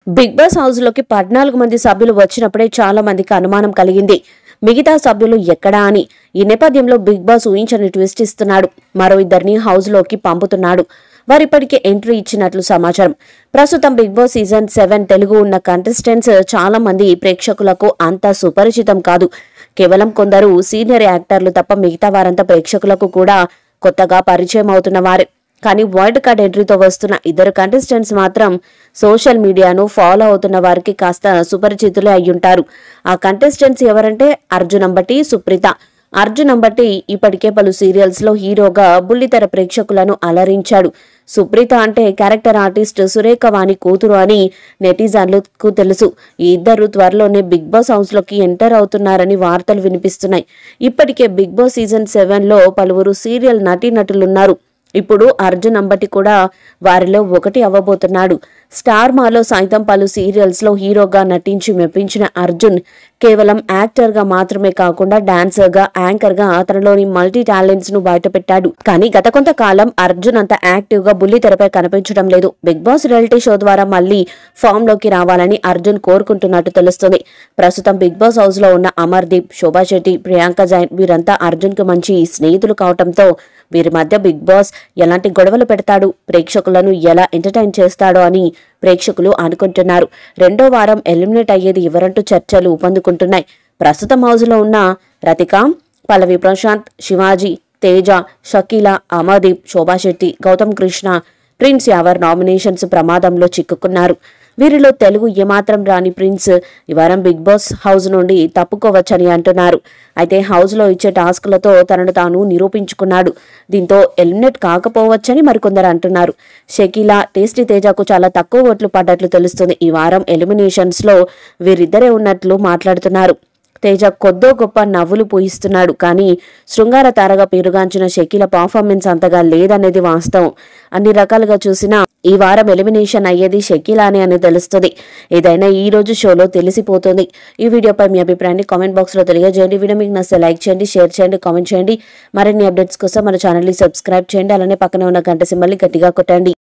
big Boss house లోకి పద్నాలుగు మంది సభ్యులు వచ్చినప్పుడే చాలా మందికి అనుమానం కలిగింది మిగతా సభ్యులు ఎక్కడా అని ఈ నేపథ్యంలో బిగ్ బాస్ ఊహించని ట్విస్ట్ ఇస్తున్నాడు మరో ఇద్దరిని హౌస్ లోకి పంపుతున్నాడు వారిప్పటికే ఎంట్రీ ఇచ్చినట్లు సమాచారం ప్రస్తుతం Bigg Boss season seven Telugu ఉన్న కంటెస్టెంట్స్ చాలా మంది ప్రేక్షకులకు అంత సుపరిచితం కాదు కేవలం కొందరు సీనియర్ యాక్టర్లు తప్ప మిగతా వారంతా ప్రేక్షకులకు కూడా కొత్తగా పరిచయం అవుతున్న వారే కానీ వైల్డ్ కార్డ్ ఎంట్రీతో వస్తున్న ఇద్దరు కంటెస్టెంట్స్ మాత్రం సోషల్ మీడియాను ఫాలో అవుతున్న వారికి కాస్త సుపరిచితులే అయ్యుంటారు ఆ కంటెస్టెంట్స్ ఎవరంటే అర్జున్ అంబటి సుప్రీత అర్జున్ అంబటి ఇప్పటికే పలు సీరియల్స్ లో హీరోగా బుల్లితెర ప్రేక్షకులను అలరించాడు సుప్రీత అంటే క్యారెక్టర్ ఆర్టిస్ట్ సురేఖ వాణి కూతురు అని నెటిజన్లకు తెలుసు ఈ ఇద్దరు త్వరలోనే బిగ్ బాస్ హౌస్ లోకి ఎంటర్ అవుతున్నారని వార్తలు వినిపిస్తున్నాయి ఇప్పటికే బిగ్ బాస్ సీజన్ సెవెన్ లో పలువురు సీరియల్ నటీనటులున్నారు ఇప్పుడు అర్జున్ అంబటి కూడా వారిలో ఒకటి అవ్వబోతున్నాడు స్టార్ మాలో సైతం పలు సీరియల్స్ లో హీరోగా నటించి మెప్పించిన అర్జున్ కేవలం యాక్టర్ గా మాత్రమే కాకుండా డాన్సర్ గా యాంకర్ గా తనలోని మల్టీ టాలెంట్స్ ను బయటపెట్టాడు కానీ గత కొంతకాలం అర్జున్ అంత యాక్టివ్ గా బుల్లి తెరపై కనిపించడం లేదు బిగ్ బాస్ రియాలిటీ షో ద్వారా మళ్ళీ ఫామ్ లోకి రావాలని అర్జున్ కోరుకుంటున్నట్టు తెలుస్తుంది ప్రస్తుతం బిగ్ బాస్ హౌస్ లో ఉన్న అమర్దీప్ శోభా శెట్టి ప్రియాంక జైన్ వీరంతా అర్జున్ కు మంచి స్నేహితులు కావటంతో వీరి మధ్య బిగ్ బాస్ ఎలాంటి గొడవలు పెడతాడు ప్రేక్షకులను ఎలా ఎంటర్టైన్ చేస్తాడో అని ప్రేక్షకులు అనుకుంటున్నారు రెండో వారం ఎలిమినేట్ అయ్యేది ఎవరంటూ చర్చలు ఊపందుకుంటున్నాయి ప్రస్తుతం హౌస్లో ఉన్న రతిక పల్లవి ప్రశాంత్ శివాజీ తేజ షకీల అమర్దీప్ శోభా శెట్టి గౌతమ్ కృష్ణ ప్రిన్స్ యావర్ నామినేషన్స్ ప్రమాదంలో చిక్కుకున్నారు వీరిలో తెలుగు ఏమాత్రం రాని ప్రిన్స్ ఈ వారం బిగ్ బాస్ హౌస్ నుండి తప్పుకోవచ్చని అంటున్నారు అయితే హౌస్లో ఇచ్చే టాస్క్లతో తనను తాను నిరూపించుకున్నాడు దీంతో ఎలిమినేట్ కాకపోవచ్చని మరికొందరు అంటున్నారు షకీలా టేస్టీ తేజకు చాలా తక్కువ ఓట్లు పడ్డట్లు తెలుస్తుంది ఈ వారం ఎలిమినేషన్స్ లో వీరిద్దరే ఉన్నట్లు మాట్లాడుతున్నారు తేజ కొద్దో గొప్ప నవ్వులు పూయిస్తున్నాడు కానీ శృంగార తారగా పేరుగాంచిన షకీల పర్ఫార్మెన్స్ అంతగా లేదనేది వాస్తవం అన్ని రకాలుగా చూసినా ఈ వారం ఎలిమినేషన్ అయ్యేది షకీలానే అని తెలుస్తుంది ఏదైనా ఈ రోజు షోలో తెలిసిపోతుంది ఈ వీడియోపై మీ అభిప్రాయాన్ని కామెంట్ బాక్స్ లో తెలియజేయండి వీడియో మీకు నచ్చితే లైక్ చేయండి షేర్ చేయండి కామెంట్ చేయండి మరిన్ని అప్డేట్స్ కోసం మన ఛానల్ ని సబ్స్క్రైబ్ చేయండి అలానే పక్కనే ఉన్న గంట సింబల్ని గట్టిగా కొట్టండి